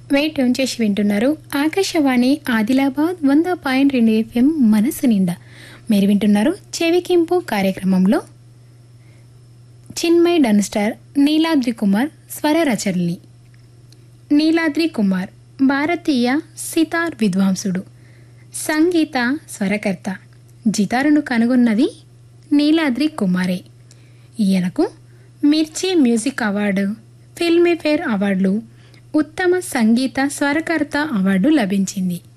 wait tune చేసి వింటున్నారు ఆకాశవాణి ఆదిలాబాద్ వంద పాయింట్ రెండు ఎఫ్ఎం మనసు నిండా మీరు వింటున్నారు చెవికింపు కార్యక్రమంలో చిన్మయ్ డన్స్టార్ నీలాద్రి కుమార్ స్వర రచనని నీలాద్రి కుమార్ భారతీయ సితార్ విద్వాంసుడు సంగీత స్వరకర్త జితారును కనుగొన్నది నీలాద్రి కుమారే ఈయనకు మిర్చి మ్యూజిక్ అవార్డు ఫిల్మ్ఫేర్ అవార్డులు ఉత్తమ సంగీత స్వరకర్త అవార్డు లభించింది